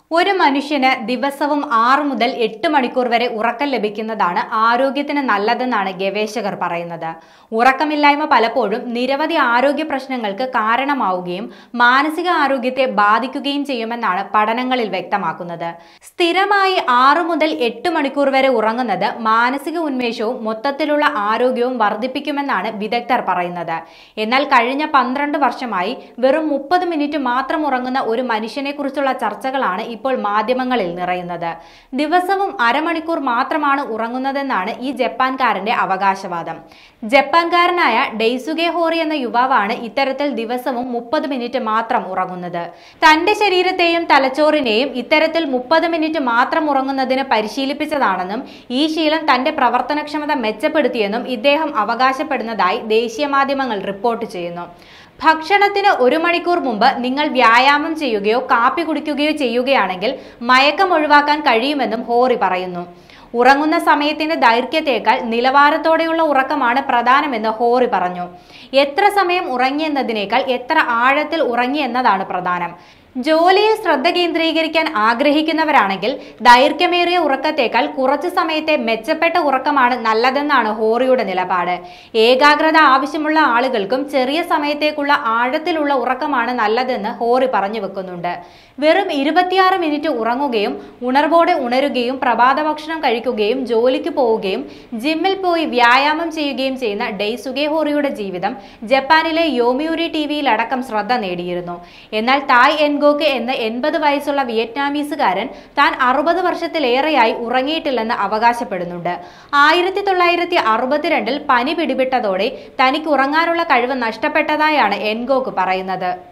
ഒരു മനുഷ്യന് ദിവസവും ആറ് മുതൽ എട്ട് മണിക്കൂർ വരെ ഉറക്കം ലഭിക്കുന്നതാണ് ആരോഗ്യത്തിന് നല്ലതെന്നാണ് ഗവേഷകർ പറയുന്നത് ഉറക്കമില്ലായ്മ പലപ്പോഴും നിരവധി ആരോഗ്യ പ്രശ്നങ്ങൾക്ക് കാരണമാവുകയും മാനസിക ആരോഗ്യത്തെ ബാധിക്കുകയും ചെയ്യുമെന്നാണ് പഠനങ്ങളിൽ വ്യക്തമാക്കുന്നത് സ്ഥിരമായി ആറു മുതൽ എട്ട് മണിക്കൂർ വരെ ഉറങ്ങുന്നത് മാനസിക ഉന്മേഷവും മൊത്തത്തിലുള്ള ആരോഗ്യവും വർദ്ധിപ്പിക്കുമെന്നാണ് വിദഗ്ധർ പറയുന്നത് എന്നാൽ കഴിഞ്ഞ പന്ത്രണ്ട് വർഷമായി വെറും മുപ്പത് മിനിറ്റ് മാത്രം ഉറങ്ങുന്ന ഒരു മനുഷ്യനെ കുറിച്ചുള്ള ചർച്ചകളാണ് ഇപ്പോൾ മാധ്യമങ്ങളിൽ നിറയുന്നത് ദിവസവും അരമണിക്കൂർ മാത്രമാണ് ഉറങ്ങുന്നതെന്നാണ് ഈ ജപ്പാൻകാരന്റെ അവകാശവാദം ജപ്പാൻകാരനായ ഡെയ്സുഗെ ഹോറി എന്ന യുവാവാണ് ഇത്തരത്തിൽ ദിവസവും മുപ്പത് മിനിറ്റ് മാത്രം ഉറങ്ങുന്നത് തന്റെ ശരീരത്തെയും തലച്ചോറിനെയും ഇത്തരത്തിൽ മുപ്പത് മിനിറ്റ് മാത്രം ഉറങ്ങുന്നതിന് പരിശീലിപ്പിച്ചതാണെന്നും ഈ ശീലം തന്റെ പ്രവർത്തനക്ഷമത മെച്ചപ്പെടുത്തിയെന്നും ഇദ്ദേഹം അവകാശപ്പെടുന്നതായി ദേശീയ മാധ്യമങ്ങൾ റിപ്പോർട്ട് ചെയ്യുന്നു ഭക്ഷണത്തിന് ഒരു മണിക്കൂർ മുമ്പ് നിങ്ങൾ വ്യായാമം ചെയ്യുകയോ കാപ്പി കുടിക്കുകയോ ചെയ്യുകയാണെങ്കിൽ മയക്കം ഒഴിവാക്കാൻ കഴിയുമെന്നും ഹോറി പറയുന്നു ഉറങ്ങുന്ന സമയത്തിന്റെ ദൈർഘ്യത്തേക്കാൾ നിലവാരത്തോടെയുള്ള ഉറക്കമാണ് പ്രധാനമെന്ന് ഹോറി പറഞ്ഞു എത്ര സമയം ഉറങ്ങി എന്നതിനേക്കാൾ എത്ര ആഴത്തിൽ ഉറങ്ങി എന്നതാണ് പ്രധാനം ജോലിയിൽ ശ്രദ്ധ കേന്ദ്രീകരിക്കാൻ ആഗ്രഹിക്കുന്നവരാണെങ്കിൽ ദൈർഘ്യമേറിയ ഉറക്കത്തേക്കാൾ കുറച്ചു സമയത്തെ മെച്ചപ്പെട്ട ഉറക്കമാണ് നല്ലതെന്നാണ് ഹോറിയുടെ നിലപാട് ഏകാഗ്രത ആവശ്യമുള്ള ആളുകൾക്കും ചെറിയ സമയത്തേക്കുള്ള ആഴത്തിലുള്ള ഉറക്കമാണ് നല്ലതെന്ന് ഹോറി പറഞ്ഞു വെക്കുന്നുണ്ട് വെറും ഇരുപത്തിയാറ് മിനിറ്റ് ഉറങ്ങുകയും ഉണർവോടെ ഉണരുകയും പ്രഭാത ഭക്ഷണം കഴിക്കുകയും ജോലിക്ക് പോവുകയും ജിമ്മിൽ പോയി വ്യായാമം ചെയ്യുകയും ചെയ്യുന്ന ഡെയ്സുഗെ ഹോറിയുടെ ജീവിതം ജപ്പാനിലെ യോമിയൂരി ടി വിയിലടക്കം ശ്രദ്ധ നേടിയിരുന്നു എന്നാൽ തായ് എൻഗോക്ക് എന്ന എൺപത് വയസ്സുള്ള വിയറ്റ്നാമീസുകാരൻ താൻ അറുപത് വർഷത്തിലേറെയായി ഉറങ്ങിയിട്ടില്ലെന്ന് അവകാശപ്പെടുന്നുണ്ട് ആയിരത്തി തൊള്ളായിരത്തി അറുപത്തിരണ്ടിൽ പനി പിടിപെട്ടതോടെ തനിക്ക് ഉറങ്ങാനുള്ള കഴിവ് നഷ്ടപ്പെട്ടതായാണ് എൻഗോക്ക് പറയുന്നത്